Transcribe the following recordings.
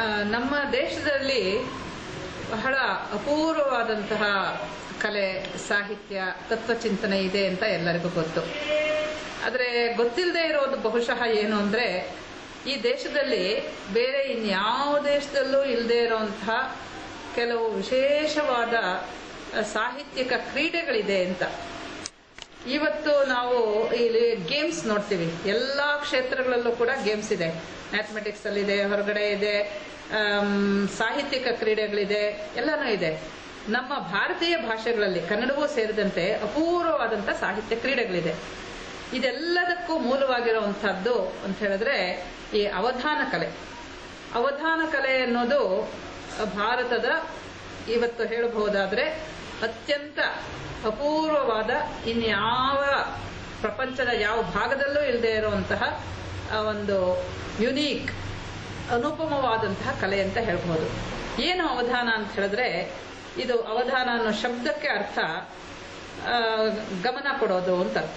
ಆ, ನಮ್ಮ ದೇಶದಲ್ಲಿ ಬಹಳ ಅಪೂರ್ವವಾದಂತಹ ಕಲೆ ಸಾಹಿತ್ಯ ತತ್ವಚಿಂತನೆ ಇದೆ ಅಂತ ಎಲ್ಲರಿಗೂ ಗೊತ್ತು ಆದರೆ ಗೊತ್ತಿಲ್ಲದೆ ಇರೋದು ಬಹುಶಃ ಏನು ಅಂದರೆ ಈ ದೇಶದಲ್ಲಿ ಬೇರೆ ಇನ್ಯಾವ ದೇಶದಲ್ಲೂ ಇಲ್ಲದೆ ಇರುವಂತಹ ಕೆಲವು ವಿಶೇಷವಾದ ಆ, ಸಾಹಿತ್ಯಿಕ ಕ್ರೀಡೆಗಳಿದೆ ಅಂತ ಇವತ್ತು ನಾವು ಇಲ್ಲಿ ಗೇಮ್ಸ್ ನೋಡ್ತೀವಿ ಎಲ್ಲ ಕ್ಷೇತ್ರಗಳಲ್ಲೂ ಕೂಡ ಗೇಮ್ಸ್ ಇದೆ ಮ್ಯಾಥಮೆಟಿಕ್ಸ್ ಅಲ್ಲಿ ಇದೆ ಹೊರಗಡೆ ಇದೆ ಆಮ್, ಸಾಹಿತ್ಯಿಕ ಕ್ರೀಡೆಗಳಿದೆ ಎಲ್ಲನೂ ಇದೆ ನಮ್ಮ ಭಾರತೀಯ ಭಾಷೆಗಳಲ್ಲಿ ಕನ್ನಡವೂ ಸೇರಿದಂತೆ ಅಪೂರ್ವವಾದಂಥ ಸಾಹಿತ್ಯ ಕ್ರೀಡೆಗಳಿದೆ ಇದೆಲ್ಲದಕ್ಕೂ ಮೂಲವಾಗಿರುವಂಥದ್ದು ಅಂತ ಹೇಳಿದ್ರೆ ಈ ಅವಧಾನ ಕಲೆ ಅವಧಾನ ಕಲೆ ಅನ್ನೋದು ಭಾರತದ ಇವತ್ತು ಹೇಳಬಹುದಾದ್ರೆ ಅತ್ಯಂತ ಅಪೂರ್ವವಾದ ಇನ್ಯಾವ ಪ್ರಪಂಚದ ಯಾವ ಭಾಗದಲ್ಲೂ ಇಲ್ಲದೆ ಇರುವಂತಹ ಆ ಒಂದು ಯುನೀಕ್ ಅನುಪಮವಾದಂತಹ ಕಲೆ ಅಂತ ಹೇಳ್ಬೋದು ಏನು ಅವಧಾನ ಅಂತ ಹೇಳಿದ್ರೆ ಇದು ಅವಧಾನ ಅನ್ನೋ ಶಬ್ದಕ್ಕೆ ಅರ್ಥ ಆ, ಗಮನ ಕೊಡೋದು ಅಂತ ಅರ್ಥ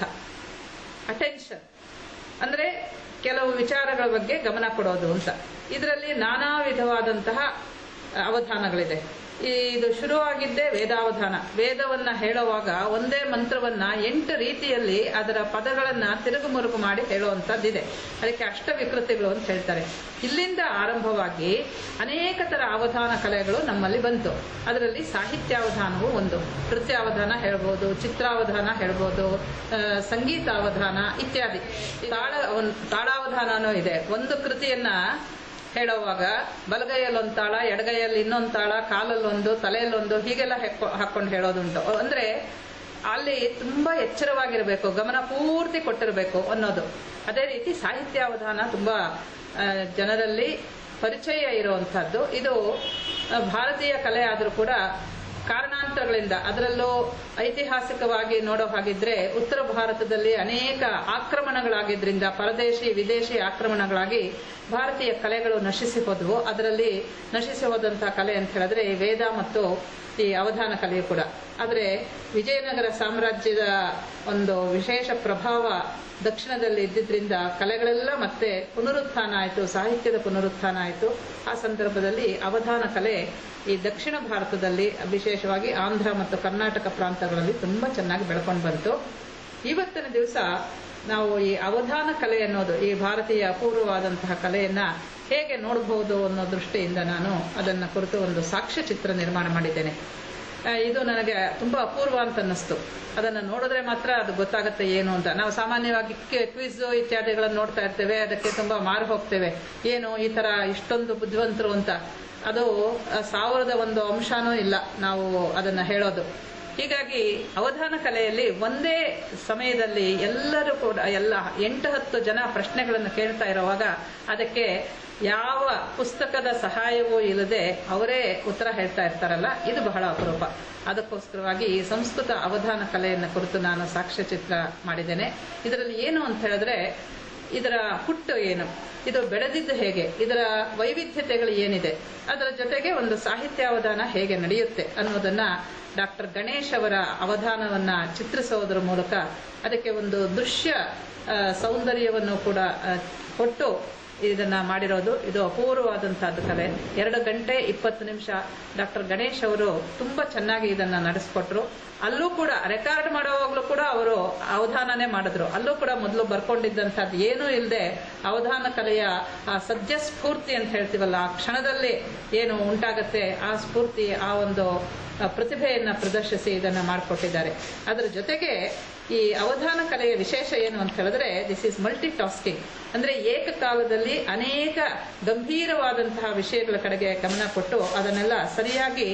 ಅಟೆನ್ಷನ್ ಅಂದ್ರೆ ಕೆಲವು ವಿಚಾರಗಳ ಬಗ್ಗೆ ಗಮನ ಕೊಡೋದು ಅಂತ ಇದರಲ್ಲಿ ನಾನಾ ವಿಧವಾದಂತಹ ಅವಧಾನಗಳಿದೆ ಈ ಇದು ಶುರುವಾಗಿದ್ದೇ ವೇದಾವಧಾನ ವೇದವನ್ನ ಹೇಳುವಾಗ ಒಂದೇ ಮಂತ್ರವನ್ನ ಎಂಟು ರೀತಿಯಲ್ಲಿ ಅದರ ಪದಗಳನ್ನ ತಿರುಗು ಮುರುಗು ಮಾಡಿ ಹೇಳುವಂತದ್ದಿದೆ ಅದಕ್ಕೆ ಅಷ್ಟ ವಿಕೃತಿಗಳು ಅಂತ ಹೇಳ್ತಾರೆ ಇಲ್ಲಿಂದ ಆರಂಭವಾಗಿ ಅನೇಕ ತರ ಅವಧಾನ ಕಲೆಗಳು ನಮ್ಮಲ್ಲಿ ಬಂತು ಅದರಲ್ಲಿ ಸಾಹಿತ್ಯಾವಧಾನವು ಒಂದು ನೃತ್ಯಾವಧಾನ ಹೇಳ್ಬೋದು ಚಿತ್ರಾವಧಾನ ಹೇಳ್ಬೋದು ಆ, ಸಂಗೀತಾವಧಾನ ಇತ್ಯಾದಿ ತಾಳ ಒಂದು ತಾಳಾವಧಾನನೂ ಇದೆ ಒಂದು ಕೃತಿಯನ್ನ ಹೇಳುವಾಗ ಬಲಗೈಯಲ್ಲಿ ಒಂದು ತಾಳ ಎಡಗೈಯಲ್ಲಿ ಇನ್ನೊಂದು ತಾಳ ಕಾಲಲ್ಲೊಂದು ತಲೆಯಲ್ಲೊಂದು ಹೀಗೆಲ್ಲ ಹೆಕ್ಕೊ ಹಾಕೊಂಡು ಹೇಳೋದುಂಟು ಅಂದ್ರೆ ಅಲ್ಲಿ ತುಂಬಾ ಎಚ್ಚರವಾಗಿರಬೇಕು ಗಮನ ಪೂರ್ತಿ ಕೊಟ್ಟಿರಬೇಕು ಅನ್ನೋದು ಅದೇ ರೀತಿ ಸಾಹಿತ್ಯಾವಧಾನ ತುಂಬಾ ಆ, ಜನರಲ್ಲಿ ಪರಿಚಯ ಇರುವಂತಹದ್ದು ಇದು ಆ, ಭಾರತೀಯ ಕಲೆ ಆದರೂ ಕೂಡ ಕಾರಣಾಂತರಗಳಿಂದ ಅದರಲ್ಲೂ ಐತಿಹಾಸಿಕವಾಗಿ ನೋಡೋ ಹಾಗಿದ್ರೆ ಉತ್ತರ ಭಾರತದಲ್ಲಿ ಅನೇಕ ಆಕ್ರಮಣಗಳಾಗಿದ್ರಿಂದ ಪರದೇಶಿ ವಿದೇಶಿ ಆಕ್ರಮಣಗಳಾಗಿ ಭಾರತೀಯ ಕಲೆಗಳು ನಶಿಸಿ ಹೋದವು ಅದರಲ್ಲಿ ನಶಿಸಿ ಹೋದಂತಹ ಕಲೆ ಅಂತ ಹೇಳಿದ್ರೆ ಈ ವೇದ ಮತ್ತು ಈ ಅವಧಾನ ಕಲೆಯು ಕೂಡ ಆದರೆ ವಿಜಯನಗರ ಸಾಮ್ರಾಜ್ಯದ ಒಂದು ವಿಶೇಷ ಪ್ರಭಾವ ದಕ್ಷಿಣದಲ್ಲಿ ಇದ್ದಿದ್ರಿಂದ ಕಲೆಗಳೆಲ್ಲ ಮತ್ತೆ ಪುನರುತ್ಥಾನ ಆಯಿತು ಸಾಹಿತ್ಯದ ಪುನರುತ್ಥಾನ ಆಯಿತು ಆ ಸಂದರ್ಭದಲ್ಲಿ ಅವಧಾನ ಕಲೆ ಈ ದಕ್ಷಿಣ ಭಾರತದಲ್ಲಿ ವಿಶೇಷವಾಗಿ ಆಂಧ್ರ ಮತ್ತು ಕರ್ನಾಟಕ ಪ್ರಾಂತಗಳಲ್ಲಿ ತುಂಬಾ ಚೆನ್ನಾಗಿ ಬೆಳ್ಕೊಂಡು ಬಂತು ಇವತ್ತಿನ ದಿವಸ ನಾವು ಈ ಅವಧಾನ ಕಲೆ ಅನ್ನೋದು ಈ ಭಾರತೀಯ ಅಪೂರ್ವವಾದಂತಹ ಕಲೆಯನ್ನ ಹೇಗೆ ನೋಡಬಹುದು ಅನ್ನೋ ದೃಷ್ಟಿಯಿಂದ ನಾನು ಅದನ್ನ ಕುರಿತು ಒಂದು ಸಾಕ್ಷ್ಯ ಚಿತ್ರ ನಿರ್ಮಾಣ ಮಾಡಿದ್ದೇನೆ ಆ, ಇದು ನನಗೆ ತುಂಬಾ ಅಪೂರ್ವ ಅಂತ ಅನ್ನಿಸ್ತು ಅದನ್ನ ನೋಡಿದ್ರೆ ಮಾತ್ರ ಅದು ಗೊತ್ತಾಗುತ್ತೆ ಏನು ಅಂತ ನಾವು ಸಾಮಾನ್ಯವಾಗಿ ಕ್ವಿಜ್ ಇತ್ಯಾದಿಗಳನ್ನು ನೋಡ್ತಾ ಇರ್ತೇವೆ ಅದಕ್ಕೆ ತುಂಬಾ ಮಾರು ಹೋಗ್ತೇವೆ ಏನು ಈ ತರ ಇಷ್ಟೊಂದು ಬುದ್ಧಿವಂತರು ಅಂತ ಅದು ಆ, ಸಾವಿರದ ಒಂದು ಅಂಶನೂ ಇಲ್ಲ ನಾವು ಅದನ್ನ ಹೇಳೋದು ಹೀಗಾಗಿ ಅವಧಾನ ಕಲೆಯಲ್ಲಿ ಒಂದೇ ಸಮಯದಲ್ಲಿ ಎಲ್ಲರೂ ಕೂಡ ಎಲ್ಲ ಎಂಟು ಹತ್ತು ಜನ ಪ್ರಶ್ನೆಗಳನ್ನು ಕೇಳ್ತಾ ಇರುವಾಗ ಅದಕ್ಕೆ ಯಾವ ಪುಸ್ತಕದ ಸಹಾಯವೂ ಇಲ್ಲದೆ ಅವರೇ ಉತ್ತರ ಹೇಳ್ತಾ ಇರ್ತಾರಲ್ಲ ಇದು ಬಹಳ ಅಪರೂಪ ಅದಕ್ಕೋಸ್ಕರವಾಗಿ ಈ ಸಂಸ್ಕೃತ ಅವಧಾನ ಕಲೆಯನ್ನು ಕುರಿತು ನಾನು ಸಾಕ್ಷ್ಯಚಿತ್ರ ಮಾಡಿದ್ದೇನೆ ಇದರಲ್ಲಿ ಏನು ಅಂತ ಹೇಳಿದ್ರೆ ಇದರ ಹುಟ್ಟು ಏನು ಇದು ಬೆಳೆದಿದ್ದು ಹೇಗೆ ಇದರ ವೈವಿಧ್ಯತೆಗಳು ಏನಿದೆ ಅದರ ಜೊತೆಗೆ ಒಂದು ಸಾಹಿತ್ಯಾವಧಾನ ಹೇಗೆ ನಡೆಯುತ್ತೆ ಅನ್ನೋದನ್ನ ಡಾಕ್ಟರ್ ಗಣೇಶ್ ಅವರ ಅವಧಾನವನ್ನ ಚಿತ್ರಿಸೋದ್ರ ಮೂಲಕ ಅದಕ್ಕೆ ಒಂದು ದೃಶ್ಯ ಆ, ಸೌಂದರ್ಯವನ್ನು ಕೂಡ ಆ, ಕೊಟ್ಟು ಇದನ್ನ ಮಾಡಿರೋದು ಇದು ಅಪೂರ್ವವಾದಂತಹದ್ದು ಕಲೆ ಎರಡು ಗಂಟೆ ಇಪ್ಪತ್ತು ನಿಮಿಷ ಡಾಕ್ಟರ್ ಗಣೇಶ್ ಅವರು ತುಂಬಾ ಚೆನ್ನಾಗಿ ಇದನ್ನ ನಡೆಸ್ಕೊಟ್ರು ಅಲ್ಲೂ ಕೂಡ ರೆಕಾರ್ಡ್ ಮಾಡೋವಾಗ್ಲೂ ಕೂಡ ಅವರು ಅವಧಾನನೇ ಮಾಡಿದ್ರು ಅಲ್ಲೂ ಕೂಡ ಮೊದಲು ಬರ್ಕೊಂಡಿದ್ದಂಥದ್ದು ಏನೂ ಇಲ್ಲದೆ ಅವಧಾನ ಕಲೆಯ ಆ ಸದ್ಯ ಸ್ಫೂರ್ತಿ ಅಂತ ಹೇಳ್ತೀವಲ್ಲ ಆ ಕ್ಷಣದಲ್ಲಿ ಏನು ಉಂಟಾಗತ್ತೆ ಆ ಸ್ಫೂರ್ತಿ ಆ ಒಂದು ಆ, ಪ್ರತಿಭೆಯನ್ನ ಪ್ರದರ್ಶಿಸಿ ಇದನ್ನ ಮಾಡಿಕೊಟ್ಟಿದ್ದಾರೆ ಅದರ ಜೊತೆಗೆ ಈ ಅವಧಾನ ಕಲೆಯ ವಿಶೇಷ ಏನು ಅಂತ ಹೇಳಿದ್ರೆ ದಿಸ್ ಇಸ್ ಮಲ್ಟಿ ಟಾಸ್ಕಿಂಗ್ ಅಂದ್ರೆ ಏಕಕಾಲದಲ್ಲಿ ಅನೇಕ ಗಂಭೀರವಾದಂತಹ ವಿಷಯಗಳ ಕಡೆಗೆ ಗಮನ ಕೊಟ್ಟು ಅದನ್ನೆಲ್ಲ ಸರಿಯಾಗಿ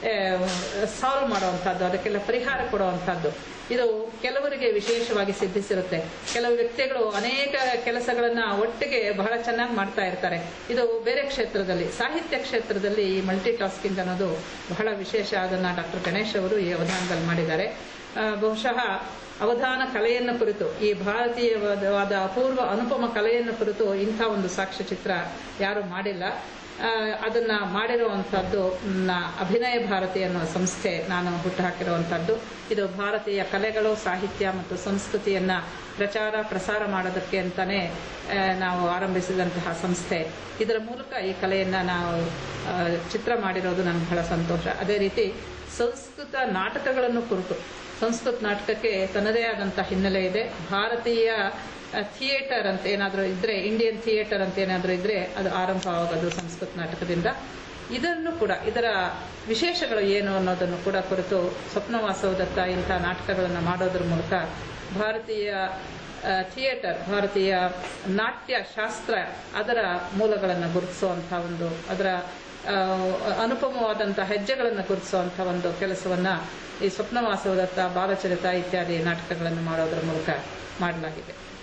ಸಾಲ್ವ್ ಮಾಡುವಂತಹದ್ದು ಅದಕ್ಕೆಲ್ಲ ಪರಿಹಾರ ಕೊಡುವಂತಹದ್ದು ಇದು ಕೆಲವರಿಗೆ ವಿಶೇಷವಾಗಿ ಸಿದ್ಧಿಸಿರುತ್ತೆ ಕೆಲವು ವ್ಯಕ್ತಿಗಳು ಅನೇಕ ಕೆಲಸಗಳನ್ನ ಒಟ್ಟಿಗೆ ಬಹಳ ಚೆನ್ನಾಗಿ ಮಾಡ್ತಾ ಇರ್ತಾರೆ ಇದು ಬೇರೆ ಕ್ಷೇತ್ರದಲ್ಲಿ ಸಾಹಿತ್ಯ ಕ್ಷೇತ್ರದಲ್ಲಿ ಈ ಮಲ್ಟಿ ಟಾಸ್ಕಿಂಗ್ ಅನ್ನೋದು ಬಹಳ ವಿಶೇಷ ಅದನ್ನ ಡಾಕ್ಟರ್ ಗಣೇಶ್ ಅವರು ಈ ಅವಧಾನದಲ್ಲಿ ಮಾಡಿದ್ದಾರೆ ಆ, ಬಹುಶಃ ಅವಧಾನ ಕಲೆಯನ್ನು ಕುರಿತು ಈ ಭಾರತೀಯವಾದ ಅಪೂರ್ವ ಅನುಪಮ ಕಲೆಯನ್ನು ಕುರಿತು ಇಂಥ ಒಂದು ಸಾಕ್ಷ್ಯಚಿತ್ರ ಯಾರು ಮಾಡಿಲ್ಲ ಆ, ಅದನ್ನ ಮಾಡಿರುವಂಥದ್ದು ನನ್ನ ಅಭಿನಯ ಭಾರತಿ ಅನ್ನೋ ಸಂಸ್ಥೆ ನಾನು ಹುಟ್ಟುಹಾಕಿರುವಂಥದ್ದು ಇದು ಭಾರತೀಯ ಕಲೆಗಳು ಸಾಹಿತ್ಯ ಮತ್ತು ಸಂಸ್ಕೃತಿಯನ್ನ ಪ್ರಚಾರ ಪ್ರಸಾರ ಮಾಡೋದಕ್ಕೆ ಅಂತಾನೆ ಆ, ನಾವು ಆರಂಭಿಸಿದಂತಹ ಸಂಸ್ಥೆ ಇದರ ಮೂಲಕ ಈ ಕಲೆಯನ್ನ ನಾವು ಆ, ಚಿತ್ರ ಮಾಡಿರೋದು ನನಗೆ ಬಹಳ ಸಂತೋಷ ಅದೇ ರೀತಿ ಸಂಸ್ಕೃತ ನಾಟಕಗಳನ್ನು ಕುರಿತು ಸಂಸ್ಕೃತ ನಾಟಕಕ್ಕೆ ತನ್ನದೇ ಆದಂಥ ಹಿನ್ನೆಲೆ ಇದೆ ಭಾರತೀಯ ಥಿಯೇಟರ್ ಅಂತ ಏನಾದರೂ ಇದ್ರೆ ಇಂಡಿಯನ್ ಥಿಯೇಟರ್ ಅಂತ ಏನಾದರೂ ಇದ್ರೆ ಅದು ಆರಂಭವಾಗೋದು ಸಂಸ್ಕೃತ ನಾಟಕದಿಂದ ಇದನ್ನು ಕೂಡ ಇದರ ವಿಶೇಷಗಳು ಏನು ಅನ್ನೋದನ್ನು ಕೂಡ ಕುರಿತು ಸ್ವಪ್ನವಾಸವದತ್ತ ಇಂಥ ನಾಟಕಗಳನ್ನು ಮಾಡೋದ್ರ ಮೂಲಕ ಭಾರತೀಯ ಆ, ಥಿಯೇಟರ್ ಭಾರತೀಯ ನಾಟ್ಯ ಶಾಸ್ತ್ರ ಅದರ ಮೂಲಗಳನ್ನು ಗುರುತಿಸುವಂಥ ಒಂದು ಅದರ ಆ, ಅನುಪಮವಾದಂಥ ಹೆಜ್ಜೆಗಳನ್ನು ಗುರುತಿಸುವಂಥ ಒಂದು ಕೆಲಸವನ್ನ ಈ ಸ್ವಪ್ನವಾಸವದತ್ತ ಬಾಲಚರಿತ ಇತ್ಯಾದಿ ನಾಟಕಗಳನ್ನು ಮಾಡೋದ್ರ ಮೂಲಕ ಮಾಡಲಾಗಿದೆ